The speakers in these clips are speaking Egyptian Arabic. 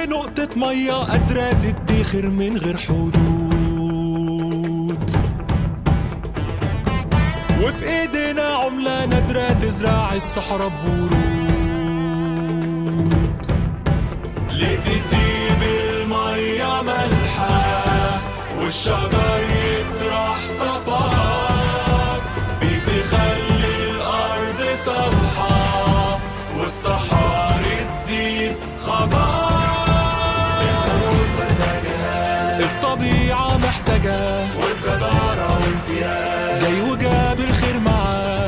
نقطة مية قادرة تدخر من غير حدود وفي ايدينا عملة نادرة تزرع الصحراء بورود ليه تسيب المية ملحة والشجر يطرح صفار بتخلي الأرض صالحة والصحاري تزيد خضار الطبيعة محتاجة والجدارة وامتياز جاي وجاب الخير معاه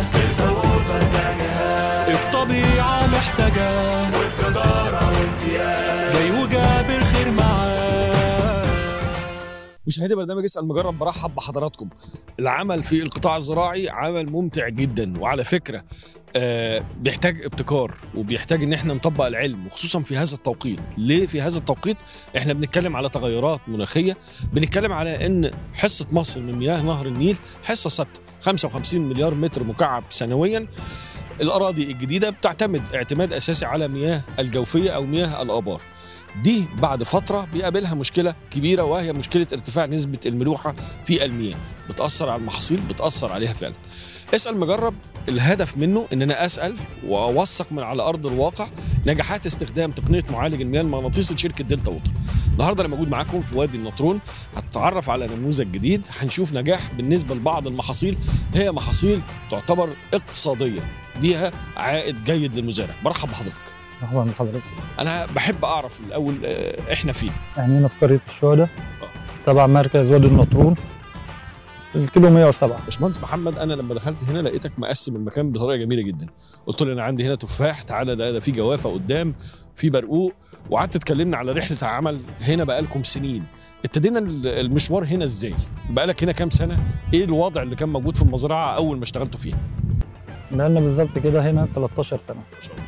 الطبيعة محتاجة والجدارة وامتياز جاي وجاب الخير معاه مشاهدي برنامج اسال مجرب برحب بحضراتكم العمل في القطاع الزراعي عمل ممتع جدا وعلى فكره آه بيحتاج ابتكار وبيحتاج ان احنا نطبق العلم وخصوصا في هذا التوقيت ليه في هذا التوقيت احنا بنتكلم على تغيرات مناخيه بنتكلم على ان حصه مصر من مياه نهر النيل حصه ثابته 55 مليار متر مكعب سنويا الاراضي الجديده بتعتمد اعتماد اساسي على مياه الجوفيه او مياه الابار دي بعد فتره بيقابلها مشكله كبيره وهي مشكله ارتفاع نسبه الملوحه في المياه بتاثر على المحاصيل بتاثر عليها فعلا اسال مجرب الهدف منه ان انا اسال واوثق من على ارض الواقع نجاحات استخدام تقنيه معالج المياه المغناطيسي لشركه دلتا ووتر النهارده انا موجود معاكم في وادي النطرون هتتعرف على نموذج جديد هنشوف نجاح بالنسبه لبعض المحاصيل هي محاصيل تعتبر اقتصاديه ليها عائد جيد للمزارع برحب بحضرتك مرحبا بحضرتك انا بحب اعرف الاول آه، احنا فين يعني هنا في قرية الشهداء تبع مركز وادي النطرون الكيلو 107 باشمهندس محمد انا لما دخلت هنا لقيتك مقسم المكان بطريقه جميله جدا قلت له انا عندي هنا تفاح تعالى ده, ده في جوافه قدام في برقوق وقعدت تكلمنا على رحله عمل هنا بقالكم سنين ابتدينا ال- المشوار هنا ازاي بقالك هنا كام سنه ايه الوضع اللي كان موجود في المزرعه اول ما اشتغلتوا فيها بقالنا بالظبط كده هنا 13 سنة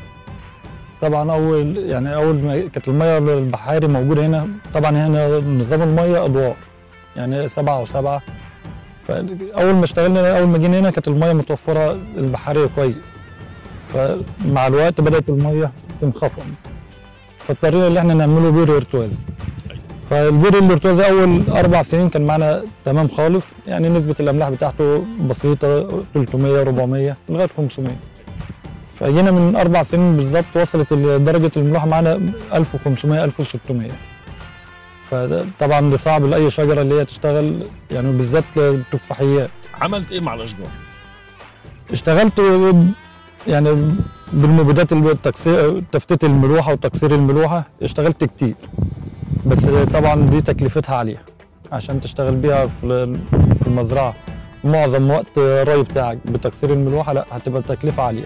طبعا أول يعني أول ما كانت المية البحاري موجودة هنا طبعا هنا نظام المية أدوار يعني سبعة وسبعة فأول ما اشتغلنا أول ما جينا هنا كانت المية متوفرة البحارية كويس فمع الوقت بدأت المية تنخفض فاضطرينا إن احنا نعمله بير ارتوازي فالبير الارتوازي أول أربع سنين كان معانا تمام خالص يعني نسبة الأملاح بتاعته بسيطة 300 400 لغاية 500 فجينا من أربع سنين بالظبط وصلت درجة الملوحة معانا 1500 1600 فطبعا ده صعب لأي شجرة اللي هي تشتغل يعني بالذات للتفاحيات عملت ايه مع الاشجار اشتغلت يعني بالمبيدات اللي التكسير تفتيت الملوحة وتكسير الملوحة اشتغلت كتير بس طبعا دي تكلفتها عالية عشان تشتغل بيها في في المزرعة معظم وقت الري بتاعك بتكسير الملوحة لا هتبقى التكلفة عالية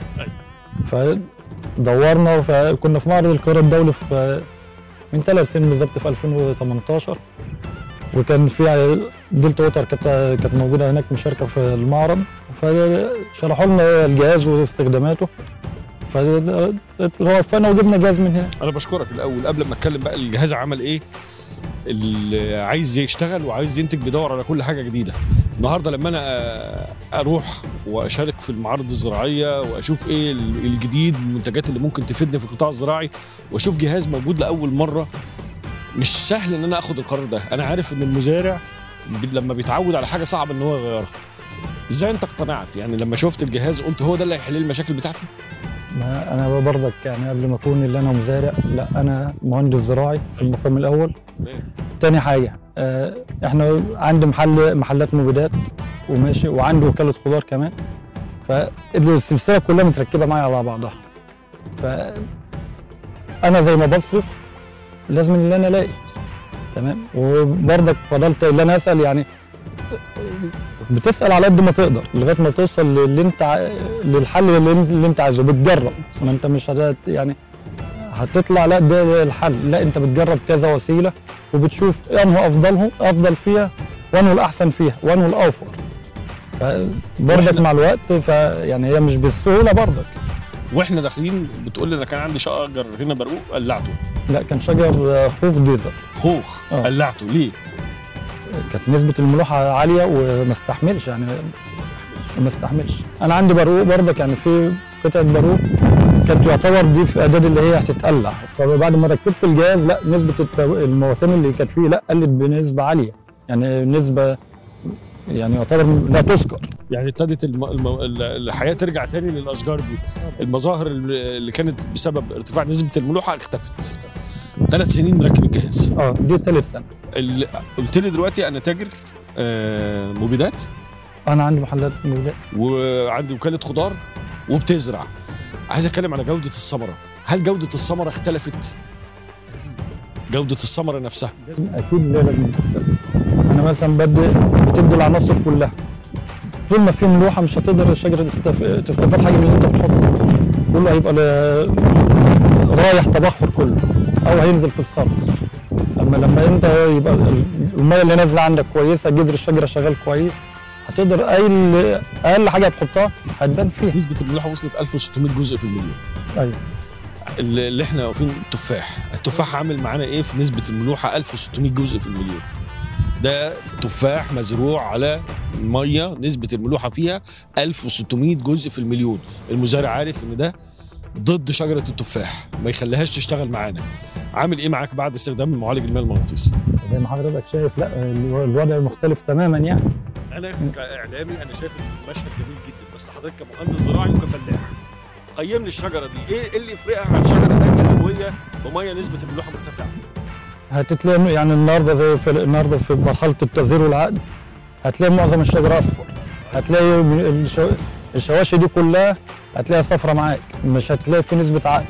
فدورنا فكنا في معرض القاهرة الدولي في من ثلاث سنين بالظبط في 2018 وكان في دلتا ووتر كانت كانت موجوده هناك مشاركه في المعرض فشرحوا لنا الجهاز واستخداماته فوفقنا وجبنا جهاز من هنا انا بشكرك الاول قبل ما اتكلم بقى الجهاز عمل ايه اللي عايز يشتغل وعايز ينتج بيدور على كل حاجه جديده النهارده لما انا آه، اروح واشارك في المعارض الزراعيه واشوف ايه ال- الجديد المنتجات اللي ممكن تفيدني في القطاع الزراعي واشوف جهاز موجود لاول مره مش سهل ان انا اخد القرار ده انا عارف ان المزارع ب- لما بيتعود على حاجه صعب ان هو يغيرها ازاي انت اقتنعت يعني لما شفت الجهاز قلت هو ده اللي هيحل لي المشاكل بتاعتي ما انا برضك يعني قبل ما اكون اللي انا مزارع لا انا مهندس زراعي في المقام الاول تاني حاجه آه، احنا عندي محل محلات مبيدات وماشي وعندي وكاله خضار كمان فالسلسله كلها متركبه معايا على بعضها ف انا زي ما بصرف لازم اللي انا الاقي تمام وبرضك فضلت اللي انا اسال يعني بتسال على قد ما تقدر لغايه ما توصل للي انت ع- للحل اللي, اللي انت عايزه بتجرب ما انت مش هت يعني هتطلع لا ده الحل لا انت بتجرب كذا وسيله وبتشوف انه افضلهم افضل فيها وانه الاحسن فيها وانه الاوفر فبرضك مع الوقت فيعني هي مش بالسهوله برضك واحنا داخلين بتقول لي انا كان عندي شجر هنا برقوق قلعته لا كان شجر خوخ ديزر خوخ آه. قلعته ليه؟ كانت نسبه الملوحه عاليه وما استحملش يعني ما استحملش انا عندي برقوق برضك يعني في قطعه بارود كانت يعتبر دي في اعداد اللي هي هتتقلع فبعد ما ركبت الجهاز لا نسبه الت- المواتير اللي كانت فيه لا قلت بنسبه عاليه يعني نسبه يعني يعتبر لا تذكر يعني ابتدت الم... الم... ال- الحياه ترجع تاني للاشجار دي المظاهر اللي اللي كانت بسبب ارتفاع نسبه الملوحه اختفت ثلاث سنين مركب الجهاز اه دي ثالث سنه اللي قلت لي دلوقتي انا تاجر آه مبيدات انا عندي محلات مبيدات وعندي وكاله خضار وبتزرع عايز اتكلم على جوده الثمره هل جوده الثمره اختلفت جوده الثمره نفسها اكيد ليه لازم تختلف انا مثلا بدي بتدي العناصر كلها طول ما في ملوحه مش هتقدر الشجره تستف... تستفاد حاجه من اللي انت بتحطه كله هيبقى ل... رايح تبخر كله او هينزل في الصرف اما لما انت يبقى ال- الميه اللي نازله عندك كويسه جذر الشجره شغال كويس هتقدر اي اقل حاجه هتحطها هتبان فيها نسبه الملوحه وصلت 1600 جزء في المليون ايوه اللي اللي احنا واقفين التفاح التفاح عامل معانا ايه في نسبه الملوحه 1600 جزء في المليون ده تفاح مزروع على ميه نسبه الملوحه فيها 1600 جزء في المليون المزارع عارف ان ده ضد شجره التفاح ما يخليهاش تشتغل معانا عامل ايه معاك بعد استخدام المعالج الماء المغناطيسي زي ما حضرتك شايف لا الوضع مختلف تماما يعني انا كاعلامي انا شايف المشهد جميل جدا بس حضرتك كمهندس زراعي وكفلاح قيم لي الشجره دي ايه اللي يفرقها عن شجره ثانيه قويه بميه نسبه الملوحه مرتفعه هتتلاقي يعني النهارده زي في النهارده في مرحله التزهير والعقد هتلاقي معظم الشجر اصفر هتلاقي من الشو... الشواشي دي كلها هتلاقيها صفرة معاك مش هتلاقي في نسبة عقد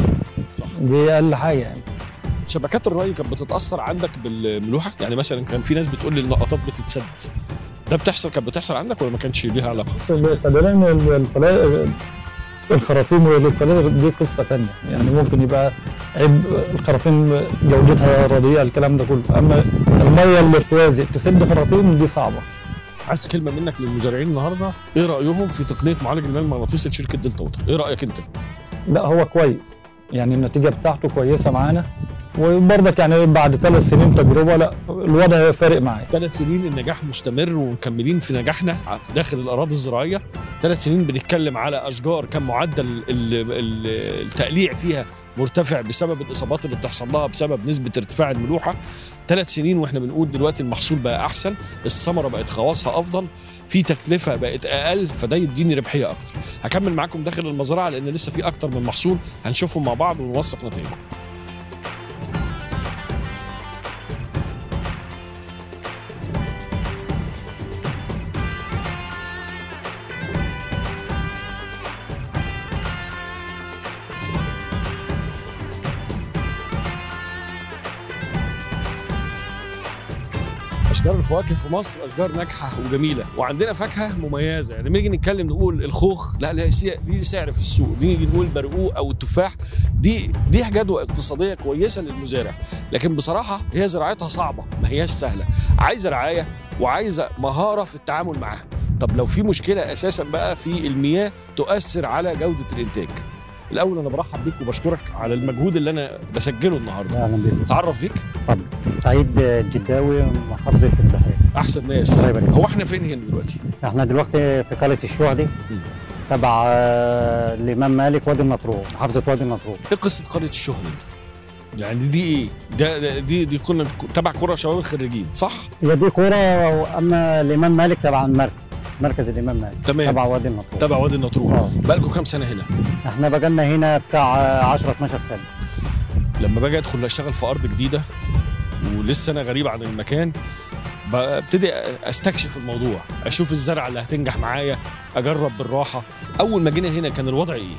دي أقل حاجة يعني شبكات الري كانت بتتاثر عندك بالملوحه يعني مثلا كان في ناس بتقول لي النقطات بتتسد ده بتحصل كانت بتحصل عندك ولا ما كانش ليها علاقه صدقني الفلا الخراطيم والفلاتر دي قصة تانية يعني ممكن يبقى عيب الخراطيم جودتها رديئة الكلام ده كله أما المية الارتوازي تسد خراطيم دي صعبة عايز كلمه منك للمزارعين النهارده ايه رايهم في تقنيه معالج الماء المغناطيسي لشركه دلتا ووتر ايه رايك انت لا هو كويس يعني النتيجة بتاعته كويسة معانا وبرضك يعني بعد ثلاث سنين تجربة لا الوضع فارق معايا ثلاث سنين النجاح مستمر ومكملين في نجاحنا في داخل الاراضي الزراعيه ثلاث سنين بنتكلم على اشجار كان معدل ال- ال- التقليع فيها مرتفع بسبب الاصابات اللي بتحصل لها بسبب نسبه ارتفاع الملوحه ثلاث سنين واحنا بنقول دلوقتي المحصول بقى احسن الثمره بقت خواصها افضل في تكلفه بقت اقل فده يديني ربحيه اكتر هكمل معاكم داخل المزرعه لان لسه في اكتر من محصول هنشوفهم مع بعض ونوثق نتائجهم اشجار الفواكه في مصر اشجار ناجحه وجميله وعندنا فاكهه مميزه يعني لما نيجي نتكلم نقول الخوخ لا ليه سي- ليه سعر في السوق نيجي نقول برقوق او التفاح دي ليها جدوى اقتصاديه كويسه للمزارع لكن بصراحه هي زراعتها صعبه ما هياش سهله عايزه رعايه وعايزه مهاره في التعامل معاها طب لو في مشكله اساسا بقى في المياه تؤثر على جوده الانتاج الاول انا برحب بيك وبشكرك على المجهود اللي انا بسجله النهارده اهلا بك اتعرف بيك اتفضل سعيد جداوي محافظه البحيره احسن ناس الله يبارك. هو احنا فين هنا دلوقتي احنا دلوقتي في قريه الشهدي تبع آه، الامام مالك وادي النطرون محافظه وادي النطرون ايه قصه قريه الشهرة دي؟ يعني دي ايه؟ ده ده- دي دي كنا تبع كره شباب الخريجين صح؟ هي دي كوره واما الامام مالك تبع المركز مركز الامام مالك تمام تبع وادي النطرون تبع وادي النطرون اه بقالكم كام سنه هنا؟ احنا بقالنا هنا بتاع آه، 10 12 سنه لما باجي ادخل اشتغل في ارض جديده ولسه انا غريب عن المكان ببتدي استكشف الموضوع اشوف الزرعه اللي هتنجح معايا اجرب بالراحه اول ما جينا هنا كان الوضع ايه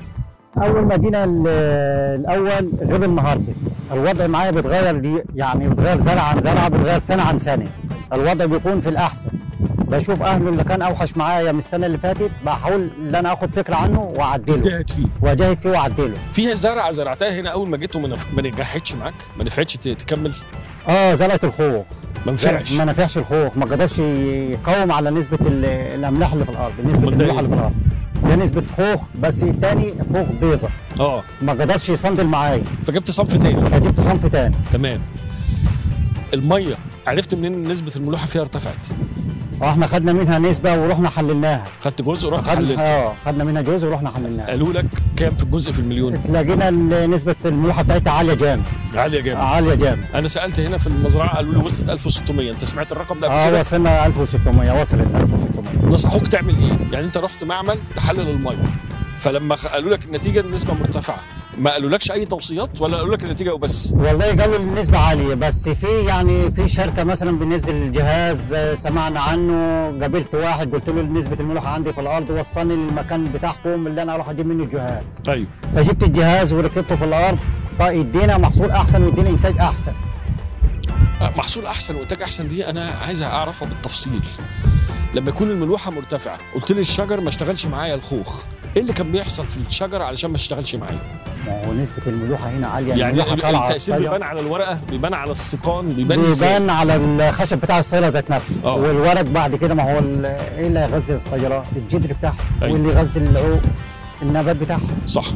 اول ما جينا ال- الاول غير النهارده الوضع معايا بيتغير دي يعني بيتغير زرعه عن زرعه بيتغير سنه عن سنه الوضع بيكون في الاحسن بشوف اهله اللي كان اوحش معايا من السنه اللي فاتت بحاول ان انا اخد فكره عنه واعدله اجتهد فيه واجاهد فيه واعدله فيها زرعه زرعتها هنا اول ما جيت وما نف- ما نجحتش معاك ما نفعتش ت- تكمل اه زرعه الخوخ ما نفعش ما نفعش الخوخ ما قدرش يقاوم على نسبه ال- الاملاح اللي في الارض نسبه أمال ده الملوحه إيه؟ اللي في الارض ده نسبه خوخ بس التاني خوخ بيضه اه ما قدرش يصندل معايا فجبت صنف تاني فجبت صنف تاني تمام الميه عرفت منين إن نسبه الملوحه فيها ارتفعت فاحنا خدنا منها نسبه ورحنا حللناها خدت جزء ورحت حللت خدنا اه خدنا منها جزء ورحنا حللناها قالوا لك كام في الجزء في المليون لقينا ال- نسبه الملوحه بتاعتها عاليه جامد عاليه جامد عاليه جامد انا سالت هنا في المزرعه قالوا لي وصلت 1600 انت سمعت الرقم ده قبل اه كده وصلنا 1600 وصلت 1600 نصحوك تعمل ايه يعني انت رحت معمل تحلل الميه فلما خ- قالوا لك النتيجه النسبه مرتفعه ما قالولكش اي توصيات ولا قالوا لك النتيجه وبس والله قالوا النسبة عالية بس في يعني في شركة مثلا بنزل جهاز آه، سمعنا عنه قابلت واحد قلت له نسبة الملوحة عندي في الأرض وصلني للمكان بتاعكم اللي أنا أروح أجيب منه الجهاز ايوه فجبت الجهاز وركبته في الأرض طيب يدينا محصول أحسن ويدينا إنتاج أحسن محصول احسن وانتاج احسن دي انا عايز اعرفها بالتفصيل لما يكون الملوحه مرتفعه قلت لي الشجر ما اشتغلش معايا الخوخ ايه اللي كان بيحصل في الشجر علشان ما اشتغلش معايا ما هو نسبة الملوحة هنا عالية يعني الملوحة طالعة على التاثير الصيلة بيبان على الورقه بيبان على السيقان بيبان ازاي بيبان على الخشب بتاع الصيلة ذات نفسه آه. والورق بعد كده ما هو ال- ايه اللي هيغذي الشجرة الجدر بتاعها أيوة. واللي يغذي العوق النبات بتاعها صح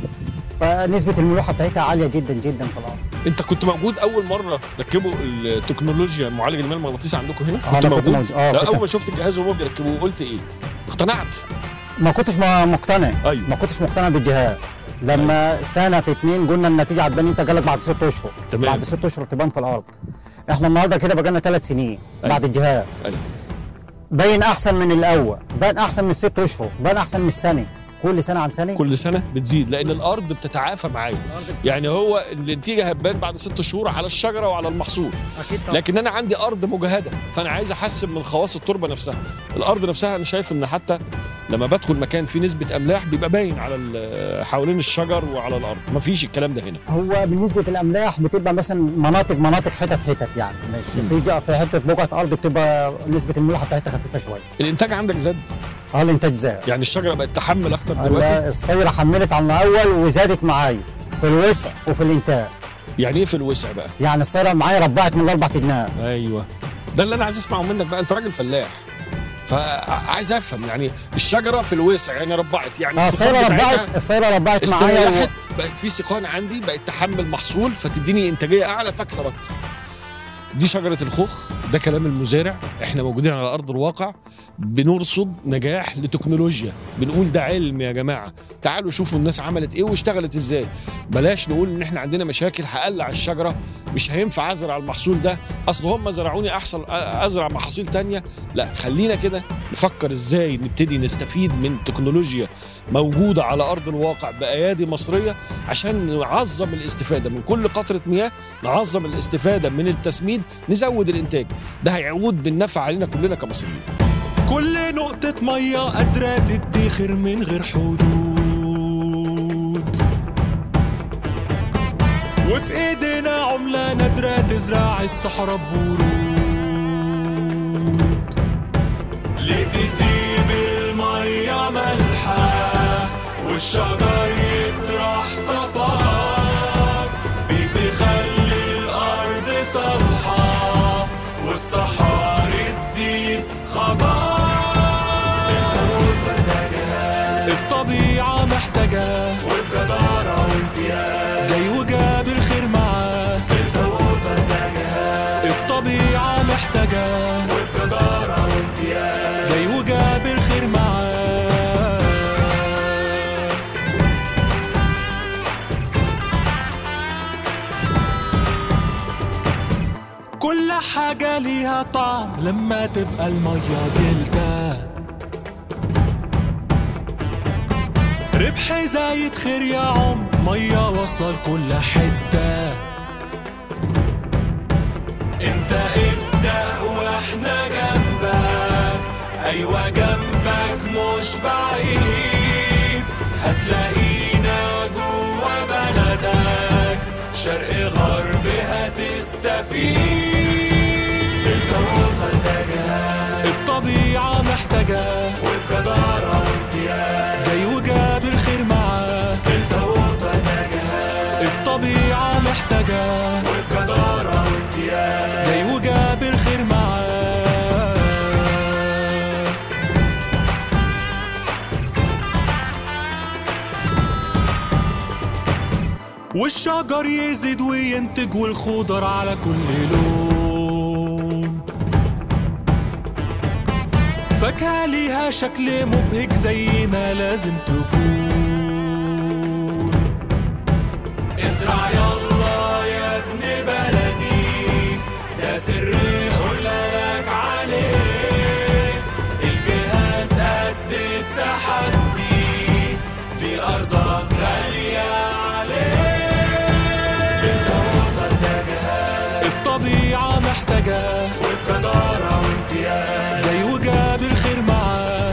فنسبة الملوحة بتاعتها عالية جدا جدا في الأرض انت كنت موجود اول مره ركبوا التكنولوجيا معالج الماء المغناطيسي عندكم هنا آه، أنا كنت موجود. آه، لا، كنت- اول ما شفت الجهاز وهو بيركبوه قلت ايه اقتنعت ما كنتش م- مقتنع ايوه ما كنتش مقتنع بالجهاز لما سنه في اتنين قلنا النتيجه هتبان انت جالك بعد ست اشهر تمام. بعد ست اشهر تبان في الارض احنا النهارده كده بقالنا ثلاث سنين أيوة. بعد الجهاز أيوة. باين احسن من الاول بان احسن من الست اشهر بان احسن من السنه كل سنه عن سنه كل سنه بتزيد لان الارض بتتعافى معايا يعني هو النتيجه هتبان بعد ست شهور على الشجره وعلى المحصول اكيد طبعا لكن انا عندي ارض مجهده فانا عايز احسن من خواص التربه نفسها الارض نفسها انا شايف ان حتى لما بدخل مكان فيه نسبه املاح بيبقى باين على ال- حوالين الشجر وعلى الارض مفيش الكلام ده هنا هو بالنسبه للاملاح بتبقى مثلا مناطق مناطق حتت حتت يعني مش مم. في جا- في حته بقعه ارض بتبقى نسبه الملوحه بتاعتها خفيفه شويه الانتاج عندك زاد اه الانتاج زاد يعني الشجره بقت تحمل اكتر دلوقتي لا، الصيره حملت عن الاول وزادت معايا في الوسع وفي الانتاج يعني ايه في الوسع بقى يعني الصيره معايا ربعت من الاربع جناب ايوه ده اللي انا عايز اسمعه منك بقى انت راجل فلاح فعايز افهم يعني الشجره في الوسع يعني ربعت يعني اه السيقان الصيره بتاعتها ربعت الصيره ربعت معايا و... استريحت بقت في سيقان عندي بقت تحمل محصول فتديني انتاجيه اعلى فاكسب اكتر دي شجره الخوخ ده كلام المزارع احنا موجودين على ارض الواقع بنرصد نجاح لتكنولوجيا بنقول ده علم يا جماعه تعالوا شوفوا الناس عملت ايه واشتغلت ازاي بلاش نقول ان احنا عندنا مشاكل هقلع الشجره مش هينفع ازرع المحصول ده اصل هم زرعوني احسن ازرع محاصيل تانية لا خلينا كده نفكر ازاي نبتدي نستفيد من تكنولوجيا موجوده على ارض الواقع بايادي مصريه عشان نعظم الاستفاده من كل قطره مياه نعظم الاستفاده من التسميد نزود الانتاج ده هيعود بالنفع علينا كلنا كمصريين كل نقطة مية قادرة تدخر من غير حدود وفي ايدينا عملة نادرة تزرع الصحراء بورود ليه تسيب المية ملحة والشجر يطرح صفار بتخلي الأرض صالحة والصحاري تزيد خضار الطبيعة محتاجة والجدارة وامتياز جاي وجاب الخير معاه الطبيعة محتاجة والجدارة وامتياز جاي وجاب الخير معاه كل حاجة ليها طعم لما تبقى المية دلتا ربح زايد خير يا عم مية واصلة لكل حتة انت ابدأ واحنا جنبك ايوه جنبك مش بعيد هتلاقينا جوا بلدك شرق غرب هتستفيد الطبيعة محتاجة والجدارة وامتياز جاي وجاب الخير معاه الطبيعة محتاجة والجدارة وامتياز جاي وجاب الخير معاه والشجر يزيد وينتج والخضر على كل لون فاكهة ليها شكل مبهج زي ما لازم تكون ازرع يلا يا ابن بلدي ده سر قلنا لك عليه الجهاز قد التحدي دي أرضك غالية عليه الطبيعة محتاجة والجدارة وامتياز جاي وجاب الخير معاه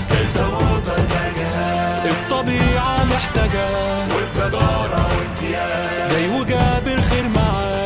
الطبيعة محتاجة والجدارة وامتياز جاي وجاب الخير معاه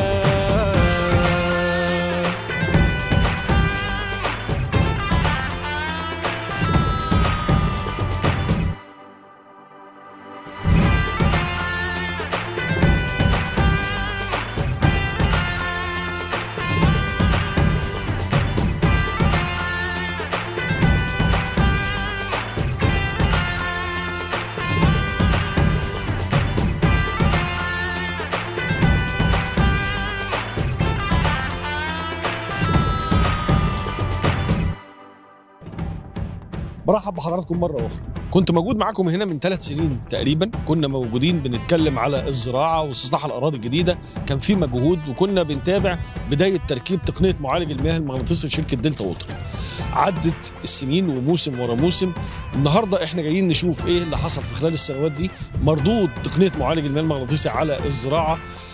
برحب بحضراتكم مره اخرى كنت موجود معاكم هنا من ثلاث سنين تقريبا كنا موجودين بنتكلم على الزراعه واستصلاح الاراضي الجديده كان في مجهود وكنا بنتابع بدايه تركيب تقنيه معالج المياه المغناطيسي لشركه دلتا ووتر عدت السنين وموسم ورا موسم النهارده احنا جايين نشوف ايه اللي حصل في خلال السنوات دي مردود تقنيه معالج المياه المغناطيسي على الزراعه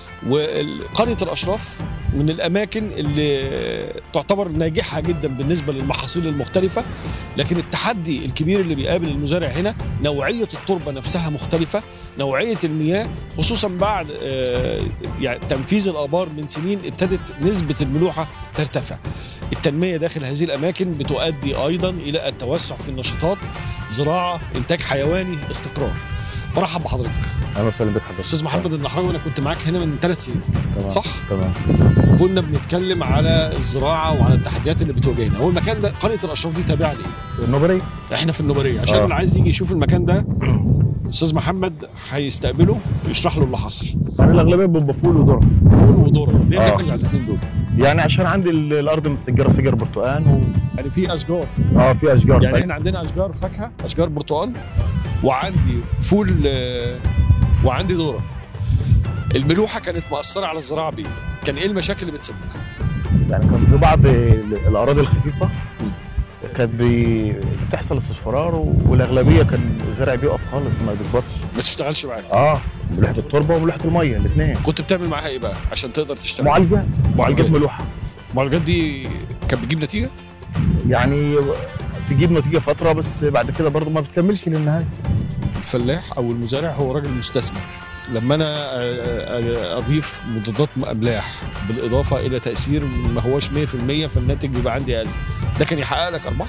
وقريه الاشراف من الاماكن اللي تعتبر ناجحه جدا بالنسبه للمحاصيل المختلفه لكن التحدي الكبير اللي بيقابل المزارع هنا نوعيه التربه نفسها مختلفه نوعيه المياه خصوصا بعد آه، يعني تنفيذ الابار من سنين ابتدت نسبه الملوحه ترتفع التنميه داخل هذه الاماكن بتؤدي ايضا الى التوسع في النشاطات زراعه انتاج حيواني استقرار مرحب بحضرتك اهلا وسهلا بك حضرتك استاذ محمد النحراوي انا كنت معاك هنا من ثلاث سنين تمام صح تمام كنا بنتكلم على الزراعه وعلى التحديات اللي بتواجهنا هو المكان ده قريه الاشراف دي تابعه لايه النوبري احنا في النوبريه عشان آه. اللي عايز يجي يشوف المكان ده استاذ محمد هيستقبله ويشرح له اللي حصل يعني الاغلبيه بيبقى فول وذره فول وذره ليه آه. نركز على الاثنين دول يعني عشان عندي ال- الارض متسجره سجر برتقال و... يعني في اشجار اه في اشجار يعني يعني احنا عندنا اشجار فاكهه اشجار برتقال وعندي فول آه، وعندي ذره الملوحه كانت مأثره على الزراعه بيه كان ايه المشاكل اللي بتسببها يعني كان في بعض ال- الاراضي الخفيفه م. كانت بي... بتحصل اصفرار و- والاغلبيه كان الزرع بيقف خالص ما بيكبرش ما تشتغلش معاك اه ملوحه التربه وملوحه الميه الاثنين كنت بتعمل معاها ايه بقى عشان تقدر تشتغل معالجات معالجات معالجات. ملوحه المعالجات دي كانت بتجيب نتيجه يعني تجيب نتيجه فتره بس بعد كده برضه ما بتكملش للنهايه الفلاح او المزارع هو راجل مستثمر لما انا آه، آه، اضيف مضادات املاح بالاضافه الى تاثير ما هوش 100% فالناتج بيبقى عندي اقل ده كان يحقق لك ارباح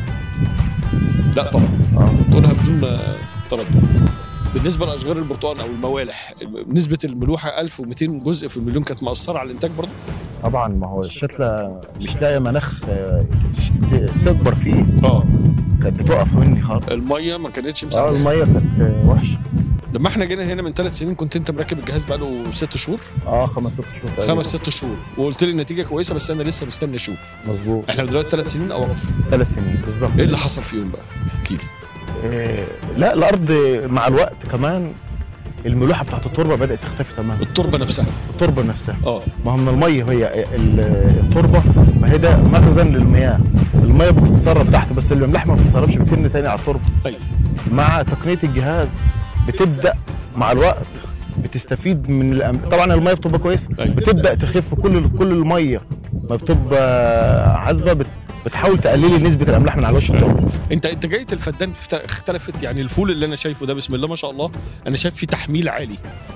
لا طبعا اه تقولها بدون آه، تردد بالنسبه لاشجار البرتقال او الموالح نسبه الملوحه 1200 جزء في المليون كانت مأثره على الانتاج برضه طبعا ما هو الشتله مش لاقيه مناخ آه، تش- ت- تكبر فيه اه كانت بتقف مني خالص الميه ما كانتش اه مساعده الميه كانت آه، وحشه لما احنا جينا هنا من ثلاث سنين كنت انت مركب الجهاز بقاله ست شهور اه خمس ست شهور تقريبا. خمس ست شهور وقلت لي النتيجه كويسه بس انا لسه مستني اشوف مظبوط احنا دلوقتي ثلاث سنين او اكتر ثلاث سنين بالظبط ايه اللي حصل فيهم بقى؟ احكي لي آه لا الارض مع الوقت كمان الملوحه بتاعت التربه بدات تختفي تماما التربه نفسها التربه نفسها اه ما هو من الميه هي ال- التربه ما هي ده مخزن للمياه الميه بتتسرب تحت بس الاملاح ما بتتسربش بترمي تاني على التربه ايوه مع تقنيه الجهاز بتبدا مع الوقت بتستفيد من الأم... طبعا الميه بتبقى كويسه أيوة. بتبدا تخف كل كل الميه ما بتبقى عذبه بت... بتحاول تقللي نسبه الاملاح من على وش التربه انت انت جايه الفدان فت- اختلفت يعني الفول اللي انا شايفه ده بسم الله ما شاء الله انا شايف فيه تحميل عالي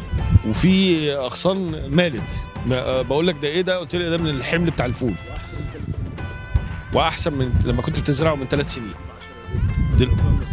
وفي اغصان مالت ما- آه، بقول لك ده ايه ده قلت لي ده من الحمل بتاع الفول واحسن من لما كنت بتزرعه من ثلاث سنين دل...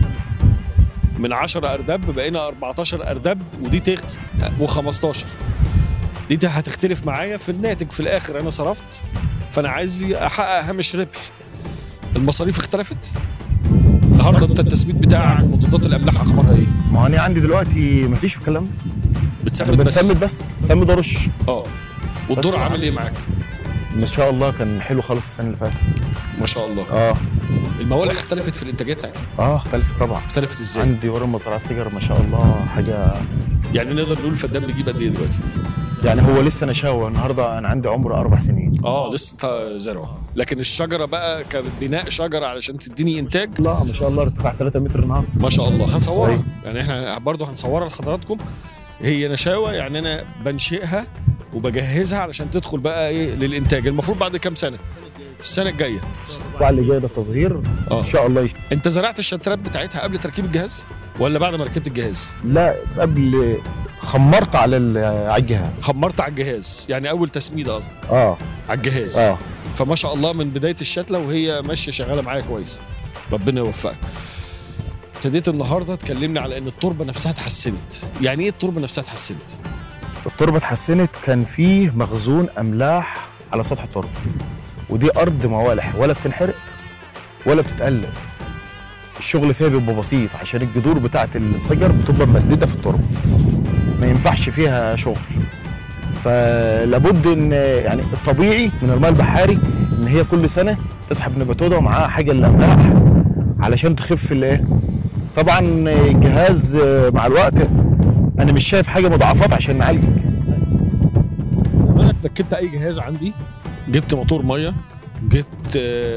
من 10 ارداب بقينا 14 ارداب ودي تغ... و15 دي ده هتختلف معايا في الناتج في الاخر انا صرفت فانا عايز احقق هامش ربح المصاريف اختلفت النهارده انت التثبيت بتاعك مضادات الاملاح اخبارها ايه؟ ما هو انا عندي دلوقتي ما فيش الكلام ده بتسمد بس بنسمد بس سمد ورش اه والدور بس. عامل ايه معاك؟ ما شاء الله كان حلو خالص السنه اللي فاتت ما شاء الله اه الموالح اختلفت في الانتاجيه بتاعتها اه اختلفت طبعا اختلفت ازاي عندي ورا مزرعه سجر ما شاء الله حاجه يعني نقدر نقول الفدان بيجيب قد ايه دلوقتي يعني هو لسه نشاوه النهارده انا عندي عمر اربع سنين اه لسه زرعه لكن الشجره بقى كبناء شجره علشان تديني انتاج لا ما شاء الله ارتفاع 3 متر النهارده ما شاء الله هنصورها صحيح. يعني احنا برضه هنصورها لحضراتكم هي نشاوه يعني انا بنشئها وبجهزها علشان تدخل بقى ايه للانتاج المفروض بعد كام سنه السنه الجايه الاسبوع اللي جاي ده تصغير اه ان شاء الله يش... انت زرعت الشترات بتاعتها قبل تركيب الجهاز ولا بعد ما ركبت الجهاز لا قبل خمرت على ال- على الجهاز خمرت على الجهاز يعني اول تسميده قصدك اه على الجهاز اه فما شاء الله من بدايه الشتله وهي ماشيه شغاله معايا كويس ربنا يوفقك ابتديت النهارده تكلمني على ان التربه نفسها اتحسنت يعني ايه التربه نفسها اتحسنت التربه اتحسنت كان فيه مخزون املاح على سطح التربه ودي ارض موالح ولا بتنحرق ولا بتتقلب الشغل فيها بيبقى بسيط عشان الجذور بتاعت الشجر بتبقى ممدده في التربه ما ينفعش فيها شغل فلابد ان يعني الطبيعي من الماء البحاري ان هي كل سنه تسحب نباتوده ومعاها حاجه للاملاح علشان تخف الايه طبعا الجهاز مع الوقت انا مش شايف حاجه مضاعفات عشان نعالجك انا ركبت اي جهاز عندي جبت موتور ميه جبت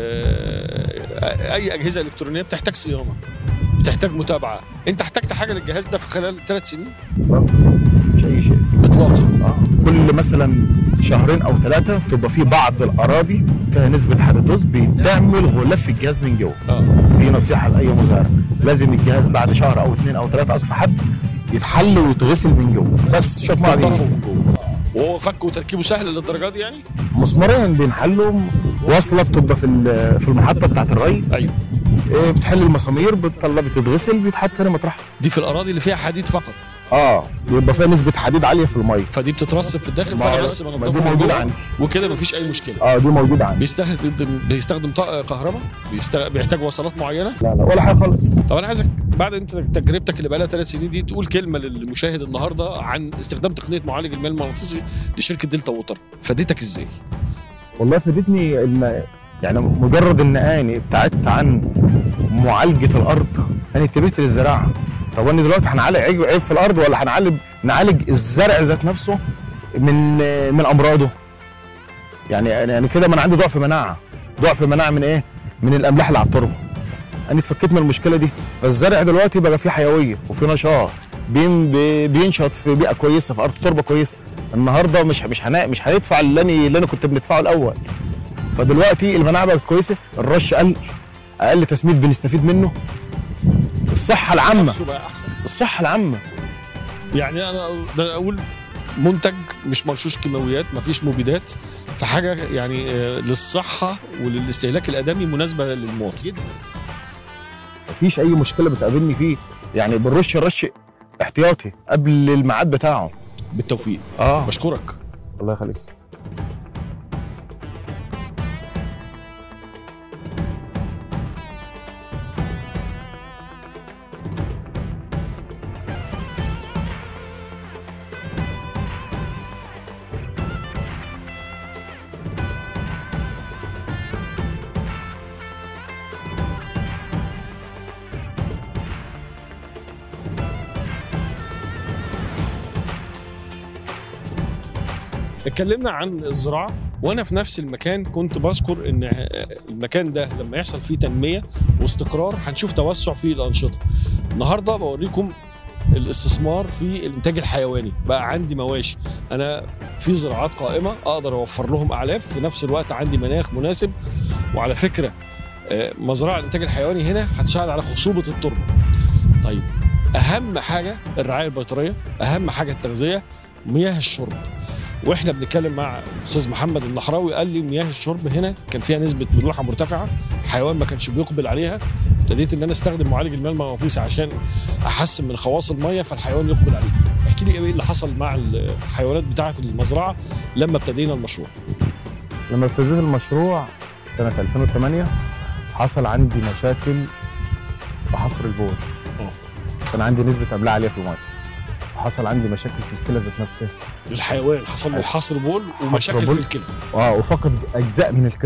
آه، اي اجهزه الكترونيه بتحتاج صيانه بتحتاج متابعه انت احتجت حاجه للجهاز ده في خلال ثلاث سنين مش اي شيء اطلاقا كل مثلا شهرين او ثلاثه تبقى في بعض الاراضي فيها نسبه حدادوز بيتعمل غلاف في الجهاز من جوه اه دي نصيحه لاي مزارع لازم الجهاز بعد شهر او اثنين او ثلاثه اقصى حد يتحل ويتغسل من جوه بس شوف تنضفه معدن من جوه وهو فك وتركيبه سهل للدرجه دي يعني مسمارين بينحلوا واصله بتبقى في ال- في المحطه بتاعت الري ايوه إيه، بتحل المسامير بتطلع بتتغسل بيتحط تاني مطرحها دي في الاراضي اللي فيها حديد فقط اه بيبقى فيها نسبه حديد عاليه في الميه فدي بتترسب في الداخل ما- فانا بس ما دي بنضفه من موجوده جوه عندي وكده مفيش اي مشكله اه دي موجوده عندي بيستخدم بيستخدم طاقه كهرباء بيست- بيحتاج وصلات معينه لا لا ولا حاجه خالص طب انا عايزك بعد انت تجربتك اللي بقالها ثلاث سنين دي تقول كلمه للمشاهد النهارده عن استخدام تقنيه معالج المياه المغناطيسي لشركه دلتا ووتر فادتك ازاي؟ والله فادتني ان يعني مجرد ان اني ابتعدت عن معالجه الارض انا انتبهت للزراعه طب انا دلوقتي هنعالج عيب عيب في الارض ولا هنعالج نعالج الزرع ذات نفسه من من امراضه يعني يعني كده ما انا عندي ضعف مناعه ضعف مناعه من ايه من الاملاح اللي على التربه انا اتفكيت من المشكله دي فالزرع دلوقتي بقى فيه حيويه وفيه نشاط بين بي- بينشط في بيئه كويسه في ارض تربه كويسه النهارده مش مش هنا مش هندفع اللي انا اللي انا كنت بندفعه الاول فدلوقتي المناعه بقت كويسه الرش قل اقل تسميد بنستفيد منه الصحه العامه نفسه بقى احسن الصحه العامه يعني انا ده اقول منتج مش مرشوش كيماويات مفيش مبيدات فحاجه يعني آه، للصحه وللاستهلاك الادمي مناسبه للمواطن مفيش اي مشكله بتقابلني فيه يعني بنرش رش احتياطي قبل الميعاد بتاعه بالتوفيق اه بشكرك الله يخليك اتكلمنا عن الزراعه وانا في نفس المكان كنت بذكر ان المكان ده لما يحصل فيه تنميه واستقرار هنشوف توسع في الانشطه النهارده بوريكم الاستثمار في الانتاج الحيواني بقى عندي مواشي انا في زراعات قائمه اقدر اوفر لهم اعلاف في نفس الوقت عندي مناخ مناسب وعلى فكره آه، مزرعه الانتاج الحيواني هنا هتساعد على خصوبه التربه طيب اهم حاجه الرعايه البيطريه اهم حاجه التغذيه مياه الشرب واحنا بنتكلم مع الاستاذ محمد النحراوي قال لي مياه الشرب هنا كان فيها نسبه ملوحه مرتفعه الحيوان ما كانش بيقبل عليها ابتديت ان انا استخدم معالج المياه المغناطيسي عشان احسن من خواص الميه فالحيوان يقبل عليه احكي لي ايه اللي حصل مع الحيوانات بتاعه المزرعه لما ابتدينا المشروع لما ابتديت المشروع سنة 2008 حصل عندي مشاكل في حصر البول اه. كان عندي نسبة أملاح عالية في المية وحصل عندي مشاكل في الكلى ذات نفسها الحيوان حصل له حصر بول ومشاكل بول. في الكلى اه وفقد أجزاء من الكلى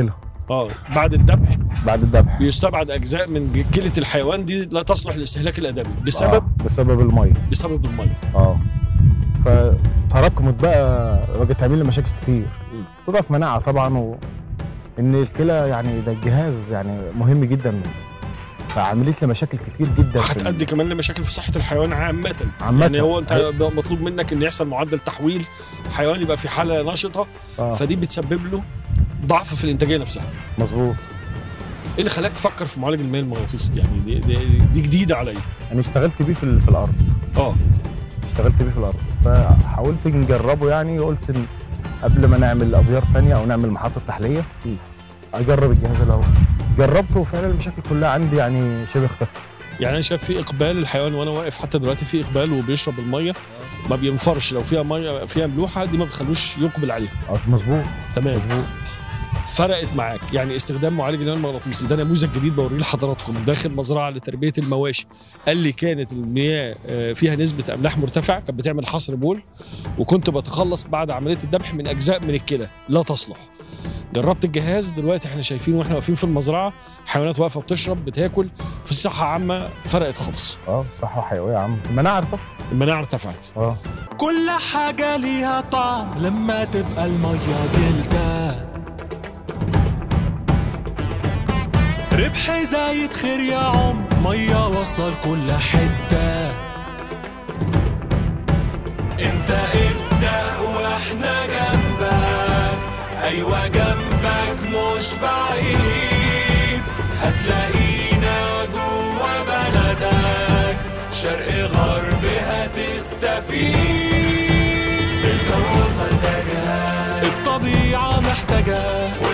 اه بعد الذبح بعد الذبح بيستبعد اجزاء من كلى الحيوان دي لا تصلح للاستهلاك الادمي بسبب آه. بسبب الميه بسبب الميه اه فتراكمت بقى بقت تعمل لي مشاكل كتير مم. تضعف مناعه طبعا و... ان الكلى يعني ده الجهاز يعني مهم جدا فعملت لي مشاكل كتير جدا في ال- هتأدي كمان لمشاكل في صحه الحيوان عامه عامة. يعني هو انت أيوة. مطلوب منك ان يحصل معدل تحويل حيوان يبقى في حاله نشطه اه فدي بتسبب له ضعف في الانتاجيه نفسها مظبوط ايه اللي خلاك تفكر في معالج المياه المغناطيسي يعني دي, دي, دي جديده عليا انا اشتغلت بيه في, ال- في الارض اه اشتغلت بيه في الارض فحاولت نجربه يعني قلت إن قبل ما نعمل ابيار تانية او نعمل محطه تحليه م. اجرب الجهاز الاول جربته وفعلا المشاكل كلها عندي يعني شبه اختفت يعني انا شايف في اقبال الحيوان وانا واقف حتى دلوقتي في اقبال وبيشرب الميه ما بينفرش لو فيها ميه فيها ملوحه دي ما بتخلوش يقبل عليها اه مظبوط تمام مظبوط فرقت معاك يعني استخدام معالج المياه المغناطيسي ده نموذج جديد بوريه لحضراتكم داخل مزرعه لتربيه المواشي قال لي كانت المياه آه، فيها نسبه املاح مرتفعه كانت بتعمل حصر بول وكنت بتخلص بعد عمليه الذبح من اجزاء من الكلى لا تصلح جربت الجهاز دلوقتي احنا شايفين واحنا واقفين في المزرعه حيوانات واقفه بتشرب بتاكل في الصحه عامه فرقت خالص اه صحه وحيويه يا عم المناعه ارتفعت المناعه ارتفعت اه كل حاجة ليها طعم لما تبقى المية جلدة ربح زايد خير يا عم مية واصلة لكل حتة انت ابدأ واحنا جنبك ايوه جنبك مش بعيد هتلاقينا جوا بلدك شرق غرب هتستفيد الجو محتاجها الطبيعة محتاجة